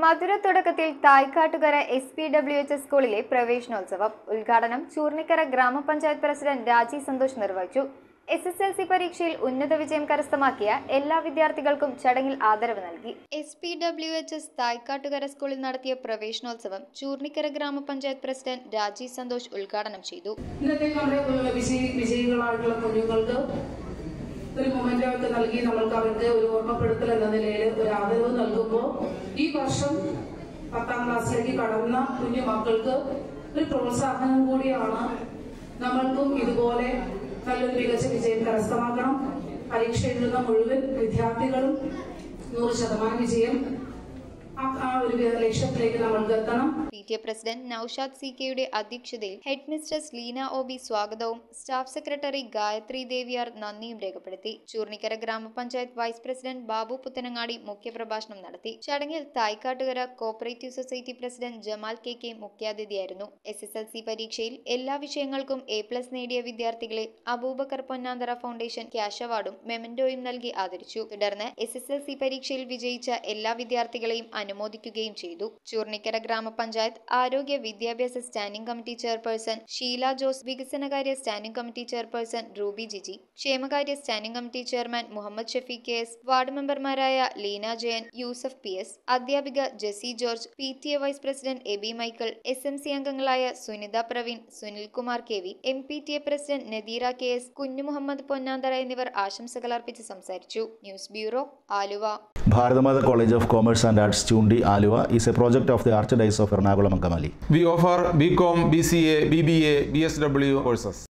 മധുര തുടക്കത്തിൽ Thaikkattukara S P W H S സ്കൂളിലെ പ്രവേശനോത്സവം ഉദ്ഘാടനം ചൂർണിക്കര ഗ്രാമപഞ്ചായത്ത് പ്രസിഡന്റ് രാജി സന്തോഷ് നിർവഹിച്ചു എസ് എസ് എൽ സി പരീക്ഷയിൽ ഉന്നത വിജയം കരസ്ഥമാക്കിയ എല്ലാ വിദ്യാർത്ഥികൾക്കും ചടങ്ങിൽ ആദരവ് നൽകി S P W H S Thaikkattukara സ്കൂളിൽ നടത്തിയ പ്രവേശനോത്സവം ചൂർണിക്കര ഗ്രാമപഞ്ചായത്ത് പ്രസിഡന്റ് രാജി സന്തോഷ് ഉദ്ഘാടനം ചെയ്തു ഇന്നത്തെ നമ്മുടെ വിജയി വിജയികളായിട്ടുള്ള കുഞ്ഞുങ്ങൾക്ക് ഒരു മൊമെന്റ് ഒക്കെ നൽകി നമ്മൾക്ക് അവർക്ക് ഒരു ഓർമ്മപ്പെടുത്തൽ എന്ന നിലയിൽ ഒരു ആദരവ് നൽകുമ്പോൾ ഈ വർഷം പത്താം ക്ലാസ്സിലേക്ക് കടന്ന കുഞ്ഞു മക്കൾക്ക് ഒരു പ്രോത്സാഹനം കൂടിയാണ് നമ്മൾക്കും ഇതുപോലെ നല്ലൊരു മികച്ച വിജയം കരസ്ഥമാക്കണം പരീക്ഷ എഴുതുന്ന മുഴുവൻ വിദ്യാർത്ഥികളും നൂറ് ശതമാനം വിജയം ആ- ആ ഒരു ലക്ഷ്യത്തിലേക്ക് നമ്മൾക്ക് എത്തണം P T A president Noushad C കെയുടെ അധ്യക്ഷതയിൽ head mistress Leena O B സ്വാഗതവും സ്റ്റാഫ് സെക്രട്ടറി ഗായത്രി ദേവിയാർ നന്ദിയും രേഖപ്പെടുത്തി ചൂർണിക്കര ഗ്രാമപഞ്ചായത്ത് വൈസ് പ്രസിഡന്റ് ബാബു പുത്തനങ്ങാടി മുഖ്യപ്രഭാഷണം നടത്തി ചടങ്ങിൽ Thaikkattukara cooperative society president Jamal K K മുഖ്യാതിഥിയായിരുന്നു എസ് എസ് എൽ സി പരീക്ഷയിൽ എല്ലാ വിഷയങ്ങൾക്കും എ പ്ലസ് നേടിയ വിദ്യാർത്ഥികളെ അബൂബക്കർ പൊന്നാന്തറ ഫൗണ്ടേഷൻ ക്യാഷ് അവാർഡും മെമന്റോയും നൽകി ആദരിച്ചു തുടർന്ന് എസ് എസ് എൽ സി പരീക്ഷയിൽ വിജയിച്ച എല്ലാ വിദ്യാർത്ഥികളെയും അനുമോദിക്കുകയും ചെയ്തു ചൂർണിക്കര ഗ്രാമപഞ്ചായത്ത് ആരോഗ്യ വിദ്യാഭ്യാസ standing committee chairperson Sheela Jose വികസനകാര്യ standing committee chairperson Ruby Jiji ക്ഷേമകാര്യ standing committee chairman Muhammad Shafeeq K S ward മെമ്പർമാരായ ലീന ജയൻ യൂസഫ് പി എസ് അധ്യാപിക Jessy George P T A vice president Aby Michael S M C അംഗങ്ങളായ Sunitha Praveen Sunilkumar K V M P T A president Nadeera K S Kunju Muhammad Ponnanthara എന്നിവർ ആശംസകൾ അർപ്പിച്ച് സംസാരിച്ചു news bureau Aluva Bharatamath College of Commerce and Arts, Chundi, Aluva is a project of the Archdiocese of Ernakulam Angamali. We offer BCom, BCA, BBA, BSW courses.